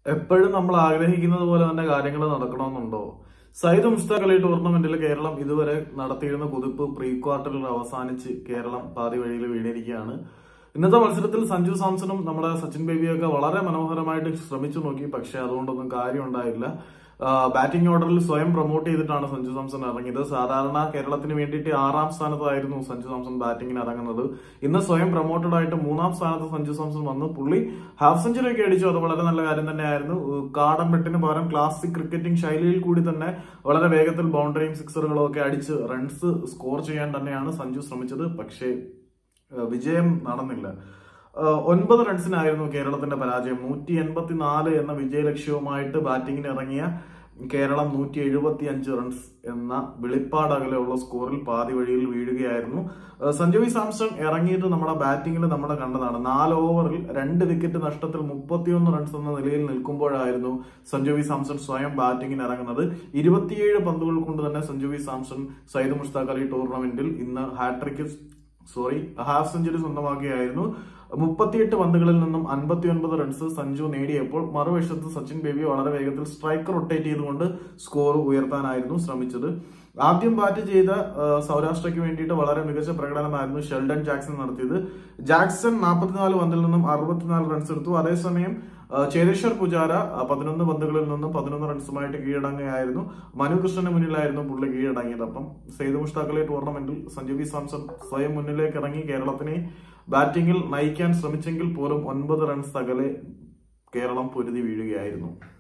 എപ്പോഴും നമ്മൾ ആഗ്രഹിക്കുന്നത് പോലെ തന്നെ കാര്യങ്ങൾ നടക്കണമെന്നുണ്ടോ സയ്യിദ് മുസ്താഖ് അലി ടൂർണമെന്റിൽ കേരളം ഇതുവരെ നടത്തിയിരുന്ന കുതിപ്പ് പ്രീ ക്വാർട്ടറിൽ അവസാനിച്ച് കേരളം പാതി വഴിയിൽ വീണിരിക്കുകയാണ് ഇന്നത്തെ മത്സരത്തിൽ സഞ്ജു സാംസണും നമ്മുടെ സച്ചിൻ ബേബിയൊക്കെ വളരെ മനോഹരമായിട്ട് ശ്രമിച്ചു നോക്കി പക്ഷെ അതുകൊണ്ടൊന്നും കാര്യം ഉണ്ടായില്ല ബാറ്റിംഗ് ഓർഡറിൽ സ്വയം പ്രൊമോട്ട് ചെയ്തിട്ടാണ് സഞ്ജു സാംസൺ ഇറങ്ങിയത് സാധാരണ കേരളത്തിന് വേണ്ടിയിട്ട് ആറാം സ്ഥാനത്തായിരുന്നു സഞ്ജു സാംസൺ ബാറ്റിംഗിന് ഇറങ്ങുന്നത് ഇന്ന് സ്വയം പ്രൊമോട്ടഡ് ആയിട്ട് മൂന്നാം സ്ഥാനത്ത് സഞ്ജു സാംസൺ വന്നു പുള്ളി ഹാഫ് സെഞ്ചുറി ഒക്കെ അടിച്ചു അത് വളരെ നല്ല കാര്യം തന്നെയായിരുന്നു കാടൻ വെട്ടിന് പകരം ക്ലാസിക് ക്രിക്കറ്റിംഗ് ശൈലിയിൽ കൂടി തന്നെ വളരെ വേഗത്തിൽ ബൗണ്ടറിയും സിക്സറുകളും ഒക്കെ അടിച്ച് റൺസ് സ്കോർ ചെയ്യാൻ തന്നെയാണ് സഞ്ജു ശ്രമിച്ചത് പക്ഷേ ഏഹ് വിജയം നടന്നില്ല ഏഹ് ഒൻപത് റൺസിനായിരുന്നു കേരളത്തിന്റെ പരാജയം നൂറ്റി എൺപത്തിനാല് എന്ന വിജയലക്ഷ്യവുമായിട്ട് ബാറ്റിംഗിന് ഇറങ്ങിയ കേരളം നൂറ്റി എഴുപത്തി അഞ്ച് റൺസ് എന്ന വെളിപ്പാട് അകലെയുള്ള സ്കോറിൽ പാതി വഴിയിൽ വീഴുകയായിരുന്നു ഏഹ് സഞ്ജു വി സാംസൺ ഇറങ്ങിയിട്ട് നമ്മുടെ ബാറ്റിംഗിൽ നമ്മൾ കണ്ടതാണ് നാല് ഓവറിൽ രണ്ട് വിക്കറ്റ് നഷ്ടത്തിൽ മുപ്പത്തിയൊന്ന് റൺസ് എന്ന നിലയിൽ നിൽക്കുമ്പോഴായിരുന്നു സഞ്ജു വി സാംസൺ സ്വയം ബാറ്റിംഗിന് ഇറങ്ങുന്നത് ഇരുപത്തിയേഴ് പന്തുകൾ കൊണ്ട് തന്നെ സഞ്ജു വി സാംസൺ സയ്യിദ് മുഷ്താഖ് അലി ടൂർണമെന്റിൽ ഇന്ന് ഹാട്രിക്ക് സോറി ഹാഫ് സെഞ്ചുറി സ്വന്തമാക്കുകയായിരുന്നു മുപ്പത്തിയെട്ട് പന്തുകളിൽ നിന്നും അൻപത്തിയൊൻപത് റൺസ് സഞ്ജു നേടിയപ്പോൾ മറുവശത്ത് സച്ചിൻ ബേബി വളരെ വേഗത്തിൽ സ്ട്രൈക്ക് റൊട്ടേറ്റ് ചെയ്തുകൊണ്ട് സ്കോർ ഉയർത്താനായിരുന്നു ശ്രമിച്ചത് ആദ്യം ബാറ്റ് ചെയ്ത ആ, സൗരാഷ്ട്രയ്ക്ക് വേണ്ടിയിട്ട് വളരെ മികച്ച പ്രകടനമായിരുന്നു ഷെൽഡൻ ജാക്സൺ നടത്തിയത് ജാക്സൺ നാൽപ്പത്തിനാല് പന്തിൽ നിന്നും അറുപത്തിനാല് റൺസ് എടുത്തു അതേസമയം ആ, ചേതേശ്വർ പുജാര ആ, പതിനൊന്ന് പന്തുകളിൽ നിന്നും പതിനൊന്ന് റൺസുമായിട്ട് കീഴടങ്ങുകയായിരുന്നു മനു കൃഷ്ണന് മുന്നിലായിരുന്നു പുള്ളി കീഴടങ്ങിയത് അപ്പം സെയ്ദ് മുഷ്താഖ് അലി ടൂർണമെന്റിൽ സഞ്ജു വി സാംസൺ സ്വയം മുന്നിലേക്ക് ഇറങ്ങി കേരളത്തിനെ ബാറ്റിംഗിൽ നയിക്കാൻ ശ്രമിച്ചെങ്കിൽ പോലും ഒൻപത് റൺസ് അകലെ കേരളം പൊരുതി വീഴുകയായിരുന്നു